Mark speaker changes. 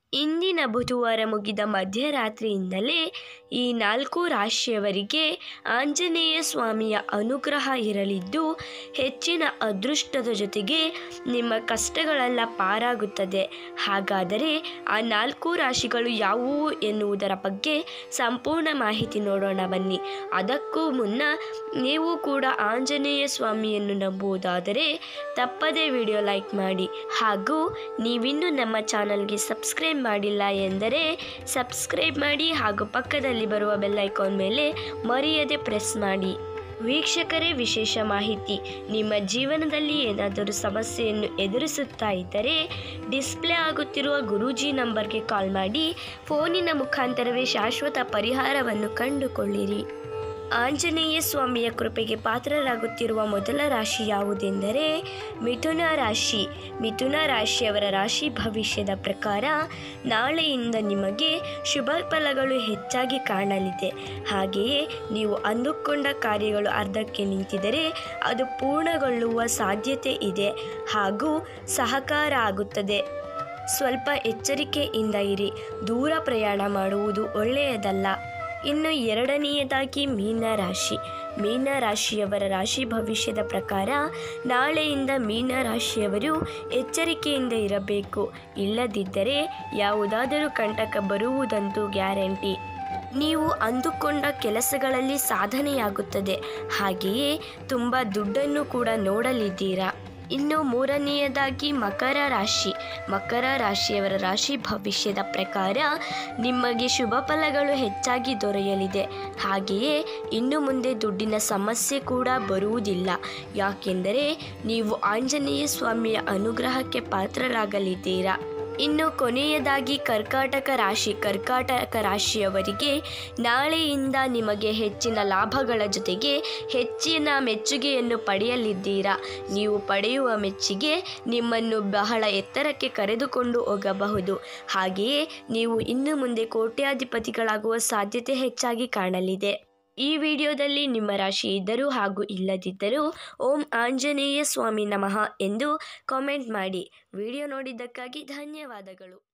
Speaker 1: ಇಂದಿನ ಬುಧವಾರ ಮುಗಿದ ಮಧ್ಯರಾತ್ರಿಯಿಂದಲೇ ಈ ನಾಲ್ಕು ರಾಶಿಯವರಿಗೆ ಆಂಜನೇಯ ಸ್ವಾಮಿಯ ಅನುಗ್ರಹ ಇರಲಿದ್ದು ಹೆಚ್ಚಿನ ಅದೃಷ್ಟದ ಜೊತೆಗೆ ನಿಮ್ಮ ಕಷ್ಟಗಳೆಲ್ಲ ಪಾರಾಗುತ್ತದೆ ಹಾಗಾದರೆ ಆ ನಾಲ್ಕು ರಾಶಿಗಳು ಯಾವುವು ಎನ್ನುವುದರ ಬಗ್ಗೆ ಸಂಪೂರ್ಣ ಮಾಹಿತಿ ನೋಡೋಣ ಬನ್ನಿ ಅದಕ್ಕೂ ಮುನ್ನ ನೀವು ಕೂಡ ಆಂಜನೇಯ ಸ್ವಾಮಿಯನ್ನು ನಂಬುವುದಾದರೆ ತಪ್ಪದೇ ವಿಡಿಯೋ ಲೈಕ್ ಮಾಡಿ ಹಾಗೂ ನೀವಿನ್ನೂ ನಮ್ಮ ಚಾನಲ್ಗೆ ಸಬ್ಸ್ಕ್ರೈಬ್ ಮಾಡಿಲ್ಲ ಎಂದರೆ ಸಬ್ಸ್ಕ್ರೈಬ್ ಮಾಡಿ ಹಾಗೂ ಪಕ್ಕದಲ್ಲಿ ಬರುವ ಬೆಲ್ ಐಕಾನ್ ಮೇಲೆ ಮರೆಯದೆ ಪ್ರೆಸ್ ಮಾಡಿ ವೀಕ್ಷಕರೇ ವಿಶೇಷ ಮಾಹಿತಿ ನಿಮ್ಮ ಜೀವನದಲ್ಲಿ ಏನಾದರೂ ಸಮಸ್ಯೆಯನ್ನು ಎದುರಿಸುತ್ತಾ ಇದ್ದರೆ ಡಿಸ್ಪ್ಲೇ ಆಗುತ್ತಿರುವ ಗುರೂಜಿ ನಂಬರ್ಗೆ ಕಾಲ್ ಮಾಡಿ ಫೋನಿನ ಮುಖಾಂತರವೇ ಶಾಶ್ವತ ಪರಿಹಾರವನ್ನು ಕಂಡುಕೊಳ್ಳಿರಿ ಆಂಜನೇಯ ಸ್ವಾಮಿಯ ಕೃಪೆಗೆ ಪಾತ್ರರಾಗುತ್ತಿರುವ ಮೊದಲ ರಾಶಿ ಯಾವುದೆಂದರೆ ಮಿಥುನ ರಾಶಿ ಮಿಥುನ ರಾಶಿಯವರ ರಾಶಿ ಭವಿಷ್ಯದ ಪ್ರಕಾರ ನಾಳೆಯಿಂದ ನಿಮಗೆ ಶುಭ ಫಲಗಳು ಹೆಚ್ಚಾಗಿ ಕಾಣಲಿದೆ ಹಾಗೆಯೇ ನೀವು ಅಂದುಕೊಂಡ ಕಾರ್ಯಗಳು ಅರ್ಧಕ್ಕೆ ನಿಂತಿದ್ದರೆ ಅದು ಪೂರ್ಣಗೊಳ್ಳುವ ಸಾಧ್ಯತೆ ಇದೆ ಹಾಗೂ ಸಹಕಾರ ಆಗುತ್ತದೆ ಸ್ವಲ್ಪ ಎಚ್ಚರಿಕೆಯಿಂದ ಇರಿ ದೂರ ಪ್ರಯಾಣ ಮಾಡುವುದು ಒಳ್ಳೆಯದಲ್ಲ ಇನ್ನು ಎರಡನೆಯದಾಗಿ ಮೀನ ರಾಶಿ ಮೀನ ರಾಶಿಯವರ ರಾಶಿ ಭವಿಷ್ಯದ ಪ್ರಕಾರ ನಾಳೆಯಿಂದ ಮೀನ ರಾಶಿಯವರು ಎಚ್ಚರಿಕೆಯಿಂದ ಇರಬೇಕು ಇಲ್ಲದಿದ್ದರೆ ಯಾವುದಾದರೂ ಕಂಟಕ ಬರುವುದಂತೂ ಗ್ಯಾರಂಟಿ ನೀವು ಅಂದುಕೊಂಡ ಕೆಲಸಗಳಲ್ಲಿ ಸಾಧನೆಯಾಗುತ್ತದೆ ಹಾಗೆಯೇ ತುಂಬ ದುಡ್ಡನ್ನು ಕೂಡ ನೋಡಲಿದ್ದೀರಾ ಇನ್ನು ಮೂರನೆಯದಾಗಿ ಮಕರ ರಾಶಿ ಮಕರ ರಾಶಿಯವರ ರಾಶಿ ಭವಿಷ್ಯದ ಪ್ರಕಾರ ನಿಮಗೆ ಶುಭ ಫಲಗಳು ಹೆಚ್ಚಾಗಿ ದೊರೆಯಲಿದೆ ಹಾಗೆಯೇ ಇನ್ನು ಮುಂದೆ ದುಡ್ಡಿನ ಸಮಸ್ಯೆ ಕೂಡ ಬರುವುದಿಲ್ಲ ಯಾಕೆಂದರೆ ನೀವು ಆಂಜನೇಯ ಸ್ವಾಮಿಯ ಅನುಗ್ರಹಕ್ಕೆ ಪಾತ್ರರಾಗಲಿದ್ದೀರಾ ಇನ್ನು ಕೊನೆಯದಾಗಿ ಕರ್ಕಾಟಕ ರಾಶಿ ಕರ್ಕಾಟಕ ರಾಶಿಯವರಿಗೆ ನಾಳೆಯಿಂದ ನಿಮಗೆ ಹೆಚ್ಚಿನ ಲಾಭಗಳ ಜೊತೆಗೆ ಹೆಚ್ಚಿನ ಮೆಚ್ಚುಗೆಯನ್ನು ಪಡೆಯಲಿದ್ದೀರಾ ನೀವು ಪಡೆಯುವ ಮೆಚ್ಚುಗೆ ನಿಮ್ಮನ್ನು ಬಹಳ ಎತ್ತರಕ್ಕೆ ಕರೆದುಕೊಂಡು ಹೋಗಬಹುದು ಹಾಗೆಯೇ ನೀವು ಇನ್ನು ಮುಂದೆ ಕೋಟ್ಯಾಧಿಪತಿಗಳಾಗುವ ಸಾಧ್ಯತೆ ಹೆಚ್ಚಾಗಿ ಕಾಣಲಿದೆ ಈ ವಿಡಿಯೋದಲ್ಲಿ ನಿಮ್ಮ ರಾಶಿ ಇದ್ದರೂ ಹಾಗೂ ಇಲ್ಲದಿದ್ದರೂ ಓಂ ಆಂಜನೇಯ ಸ್ವಾಮಿ ನಮಃ ಎಂದು ಕಾಮೆಂಟ್ ಮಾಡಿ ವಿಡಿಯೋ ನೋಡಿದ್ದಕ್ಕಾಗಿ ಧನ್ಯವಾದಗಳು